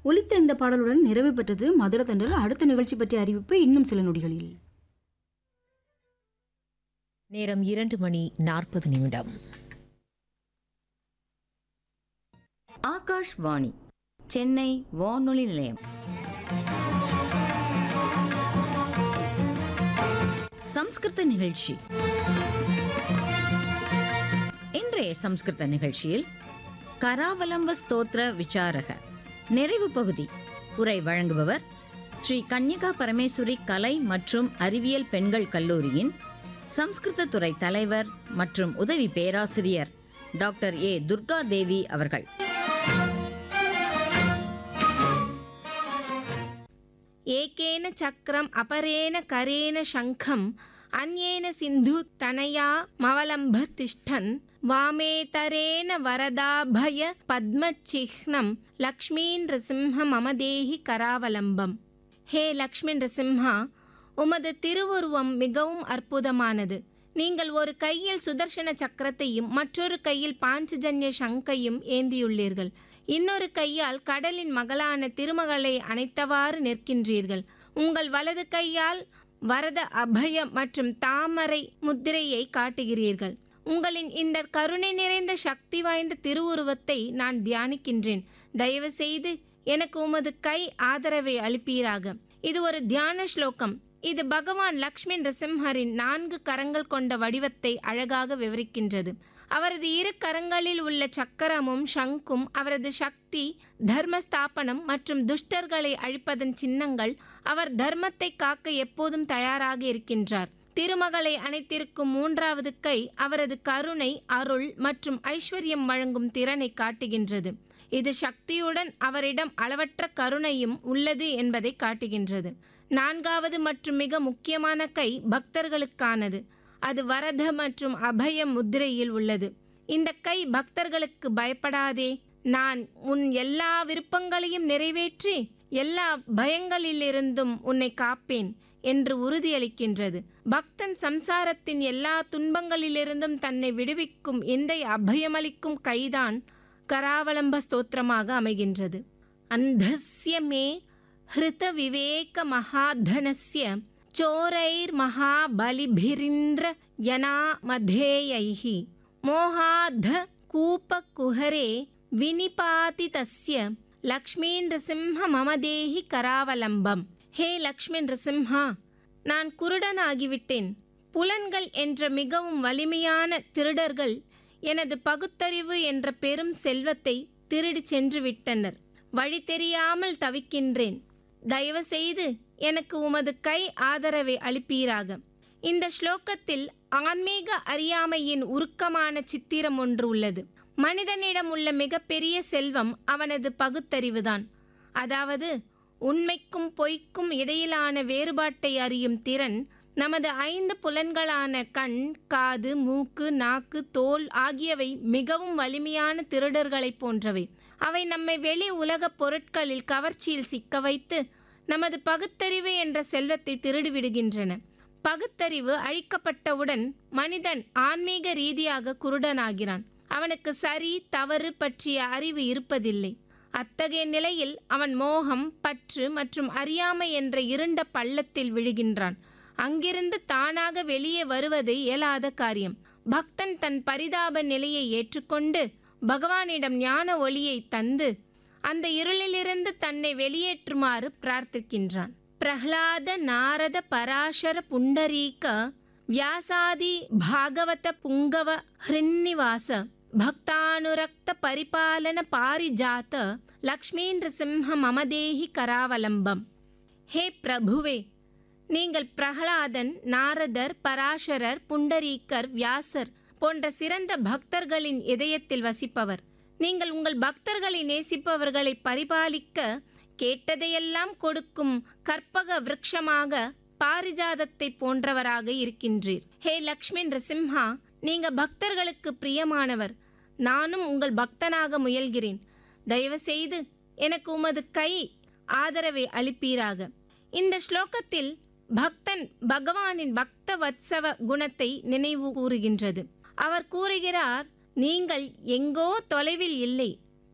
ஒலித்த இந்த பாடலுடன் நிறைவு பெற்றது மதுர தண்டல் அடுத்த நிகழ்ச்சி பற்றிய அறிவிப்பு இன்னும் சில நொடிகளில் நேரம் இரண்டு மணி நாற்பது நிமிடம் ஆகாஷ்வாணி சென்னை வானொலி நிலையம் சம்ஸ்கிருத நிகழ்ச்சி இன்றைய சம்ஸ்கிருத நிகழ்ச்சியில் கராவலம்ப ஸ்தோத்திர விசாரக நிறைவு பகுதி உரை வழங்குபவர் ஸ்ரீ கன்னிகா பரமேஸ்வரி கலை மற்றும் அறிவியல் பெண்கள் கல்லூரியின் சம்ஸ்கிருத துறை தலைவர் மற்றும் உதவி பேராசிரியர் டாக்டர் ஏ துர்கா தேவி அவர்கள் ఏకేన చక్రం అపరేణ కరేణ శంఖం అన్యేన సింధు తనయా మవలంబ తిష్టన్ వామేతరేణ వరదాభయ పద్మచిహ్నం లక్ష్మీ నృసింహ మమ దేహి కరావలంబం ஹே லக்ஷ்மி நரசிம்ஹா உமது திருவுருவம் மிகவும் அற்புதமானது நீங்கள் ஒரு கையில் சுதர்சன சக்கரத்தையும் மற்றொரு கையில் பாஞ்சஜன்ய சங்கையும் ஏந்தியுள்ளீர்கள் இன்னொரு கையால் கடலின் மகளான திருமகளை அணைத்தவாறு நிற்கின்றீர்கள் உங்கள் வலது கையால் வரத அபய மற்றும் தாமரை முத்திரையை காட்டுகிறீர்கள் உங்களின் இந்த கருணை நிறைந்த சக்தி வாய்ந்த திருவுருவத்தை நான் தியானிக்கின்றேன் தயவு செய்து எனக்கு உமது கை ஆதரவை அளிப்பீராக இது ஒரு தியான ஸ்லோகம் இது பகவான் லக்ஷ்மி நரசிம்ஹரின் நான்கு கரங்கள் கொண்ட வடிவத்தை அழகாக விவரிக்கின்றது அவரது இரு கரங்களில் உள்ள சக்கரமும் சங்கும் அவரது சக்தி தர்ம ஸ்தாபனம் மற்றும் துஷ்டர்களை அழிப்பதன் சின்னங்கள் அவர் தர்மத்தை காக்க எப்போதும் தயாராக இருக்கின்றார் திருமகளை அணைத்திருக்கும் மூன்றாவது கை அவரது கருணை அருள் மற்றும் ஐஸ்வர்யம் வழங்கும் திறனை காட்டுகின்றது இது சக்தியுடன் அவரிடம் அளவற்ற கருணையும் உள்ளது என்பதை காட்டுகின்றது நான்காவது மற்றும் மிக முக்கியமான கை பக்தர்களுக்கானது அது வரத மற்றும் அபய முத்திரையில் உள்ளது இந்த கை பக்தர்களுக்கு பயப்படாதே நான் உன் எல்லா விருப்பங்களையும் நிறைவேற்றி எல்லா பயங்களிலிருந்தும் உன்னை காப்பேன் என்று உறுதியளிக்கின்றது பக்தன் சம்சாரத்தின் எல்லா துன்பங்களிலிருந்தும் தன்னை விடுவிக்கும் இந்த அபயமளிக்கும் கைதான் கராவலம்ப ஸ்தோத்திரமாக அமைகின்றது அந்தஸ்ய மே ஹிருத விவேக மகாதனஸ்ய சோரைர் மகாபலிபிரிந்திர யனாமதேயைஹி மோகாத கூப குஹரே வினிபாதி தஸ்ய லக்ஷ்மீ நரசிம்ஹ மம தேஹி கராவலம்பம் ஹே லக்ஷ்மி நரசிம்ஹா நான் குருடனாகிவிட்டேன் புலன்கள் என்ற மிகவும் வலிமையான திருடர்கள் எனது பகுத்தறிவு என்ற பெரும் செல்வத்தை திருடி சென்று விட்டனர் வழி தெரியாமல் தவிக்கின்றேன் தயவு செய்து எனக்கு உமது கை ஆதரவை அளிப்பீராக இந்த ஸ்லோகத்தில் ஆன்மீக அறியாமையின் உருக்கமான சித்திரம் ஒன்று உள்ளது மனிதனிடம் உள்ள மிகப்பெரிய செல்வம் அவனது பகுத்தறிவுதான் அதாவது உண்மைக்கும் பொய்க்கும் இடையிலான வேறுபாட்டை அறியும் திறன் நமது ஐந்து புலன்களான கண் காது மூக்கு நாக்கு தோல் ஆகியவை மிகவும் வலிமையான திருடர்களைப் போன்றவை அவை நம்மை வெளி உலகப் பொருட்களில் கவர்ச்சியில் சிக்க வைத்து நமது பகுத்தறிவு என்ற செல்வத்தை திருடிவிடுகின்றன பகுத்தறிவு அழிக்கப்பட்டவுடன் மனிதன் ஆன்மீக ரீதியாக குருடனாகிறான் அவனுக்கு சரி தவறு பற்றிய அறிவு இருப்பதில்லை அத்தகைய நிலையில் அவன் மோகம் பற்று மற்றும் அறியாமை என்ற இருண்ட பள்ளத்தில் விழுகின்றான் அங்கிருந்து தானாக வெளியே வருவது இயலாத காரியம் பக்தன் தன் பரிதாப நிலையை ஏற்றுக்கொண்டு பகவானிடம் ஞான ஒளியை தந்து அந்த இருளிலிருந்து தன்னை வெளியேற்றுமாறு பிரார்த்திக்கின்றான் பிரஹ்லாத நாரத பராசர புண்டரீக வியாசாதி பாகவத புங்கவ ஹிருன்னிவாச பக்தானுரக்த பரிபாலன பாரிஜாத லக்ஷ்மீந்திர சிம்ஹ மமதேஹி கராவலம்பம் ஹே பிரபுவே நீங்கள் பிரகலாதன் நாரதர் பராசரர் புண்டரீக்கர் வியாசர் போன்ற சிறந்த பக்தர்களின் இதயத்தில் வசிப்பவர் நீங்கள் உங்கள் பக்தர்களை நேசிப்பவர்களை பரிபாலிக்க கேட்டதையெல்லாம் கொடுக்கும் கற்பக விருட்சமாக பாரிஜாதத்தை போன்றவராக இருக்கின்றீர் ஹே லக்ஷ்மி நரசிம்ஹா நீங்க பக்தர்களுக்கு பிரியமானவர் நானும் உங்கள் பக்தனாக முயல்கிறேன் தயவு செய்து எனக்கு உமது கை ஆதரவை அளிப்பீராக இந்த ஸ்லோகத்தில் பக்தன் பகவானின் பக்த வத்சவ குணத்தை நினைவு கூறுகின்றது அவர் கூறுகிறார் நீங்கள் எங்கோ தொலைவில் இல்லை